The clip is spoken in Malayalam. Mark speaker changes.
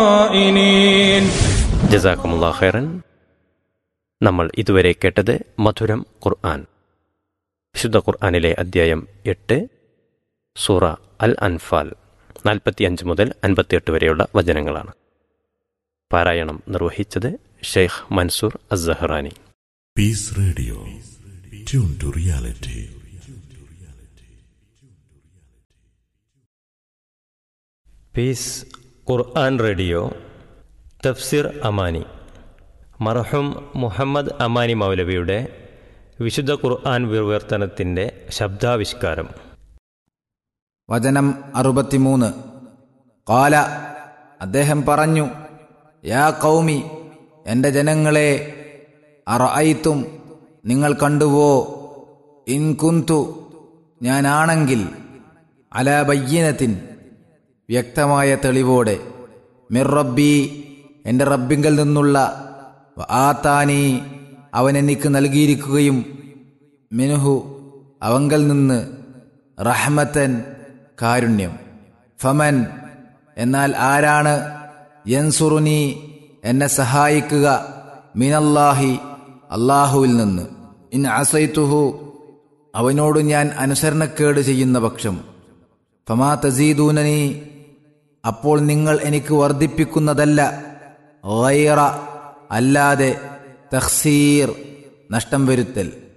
Speaker 1: الخائنين
Speaker 2: ജസാക്കുമുല്ലാ ഖൈറൻ നമ്മൾ ഇതുവരെ കേട്ടത് മധുരം ഖുർആൻ വിശുദ്ധ ഖുർആനിലെ അദ്ധ്യായം എട്ട് സൂറ അൽ അൻഫാൽ നാൽപ്പത്തിയഞ്ച് മുതൽ അൻപത്തിയെട്ട് വരെയുള്ള വചനങ്ങളാണ് പാരായണം നിർവഹിച്ചത് Sheikh Mansoor Azzahrani
Speaker 3: Peace Radio. Tune to reality.
Speaker 2: Peace Quran radio തഫ്സിർ അമാനി മർഹൂം മുഹമ്മദ് അമാനി മൗലവിയുടെ വിശുദ്ധ ഖുർആൻ വിവർത്തനത്തിൻ്റെ ശബ്ദാവിഷ്കാരം
Speaker 4: വചനം അറുപത്തിമൂന്ന് കാല അദ്ദേഹം പറഞ്ഞു യാ കൗമി എൻ്റെ ജനങ്ങളെ അറഅയ്ത്തും നിങ്ങൾ കണ്ടുവോ ഇൻ കുന്തു ഞാനാണെങ്കിൽ അല ബയ്യനത്തിൻ വ്യക്തമായ തെളിവോടെ മിർ റബ്ബി എൻ്റെ റബ്ബിങ്കൽ നിന്നുള്ള ആത്താനി അവൻ എനിക്ക് നൽകിയിരിക്കുകയും മിനുഹു അവങ്കൽ നിന്ന് റഹ്മത്തൻ കാരുണ്യം ഫമൻ എന്നാൽ ആരാണ് യൻസുറുനി എന്നെ സഹായിക്കുക മിനല്ലാഹി അള്ളാഹുവിൽ നിന്ന് ഇൻ അസൈത്തുഹു അവനോട് ഞാൻ അനുസരണക്കേട് ചെയ്യുന്ന പക്ഷം ഫമാ തസീദൂനനി അപ്പോൾ നിങ്ങൾ എനിക്ക് വർദ്ധിപ്പിക്കുന്നതല്ല ഗൈറ അല്ലാതെ തഹ്സീർ നഷ്ടം വരുത്തൽ